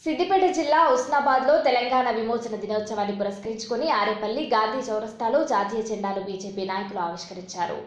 సిద్దిపేట జిల్లా ఉస్నాబాద్ లో తెలంగాణ విమోచన దినోత్సవాన్ని పురస్కరించుకుని ఆరేపల్లి గాంధీ చౌరస్తాలో జాతీయ జెండాలు బీజేపీ నాయకులు ఆవిష్కరించారు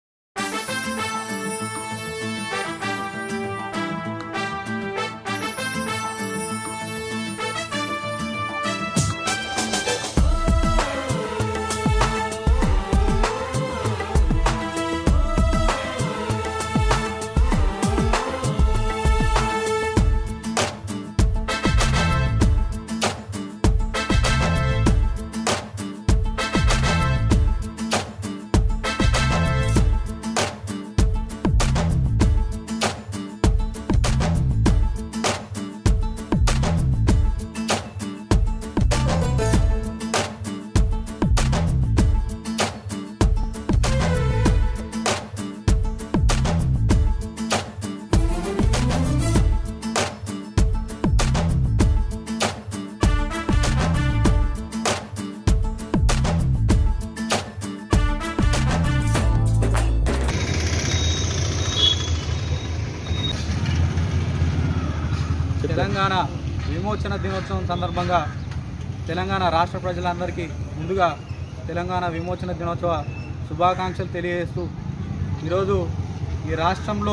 తెలంగాణ విమోచన దినోత్సవం సందర్భంగా తెలంగాణ రాష్ట్ర ప్రజలందరికీ ముందుగా తెలంగాణ విమోచన దినోత్సవ శుభాకాంక్షలు తెలియజేస్తూ ఈరోజు ఈ రాష్ట్రంలో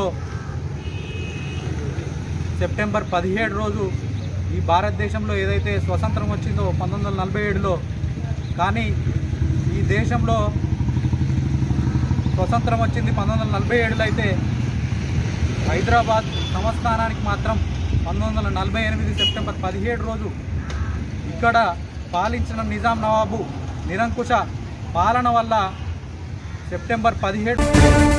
సెప్టెంబర్ పదిహేడు రోజు ఈ భారతదేశంలో ఏదైతే స్వతంత్రం వచ్చిందో పంతొమ్మిది వందల నలభై ఏడులో కానీ ఈ దేశంలో స్వతంత్రం వచ్చింది పంతొమ్మిది వందల నలభై ఏడులో అయితే హైదరాబాద్ సంస్థానానికి మాత్రం పంతొమ్మిది వందల నలభై ఎనిమిది సెప్టెంబర్ పదిహేడు రోజు ఇక్కడ పాలించిన నిజాం నవాబు నిరంకుశ పాలన వల్ల సెప్టెంబర్ పదిహేడు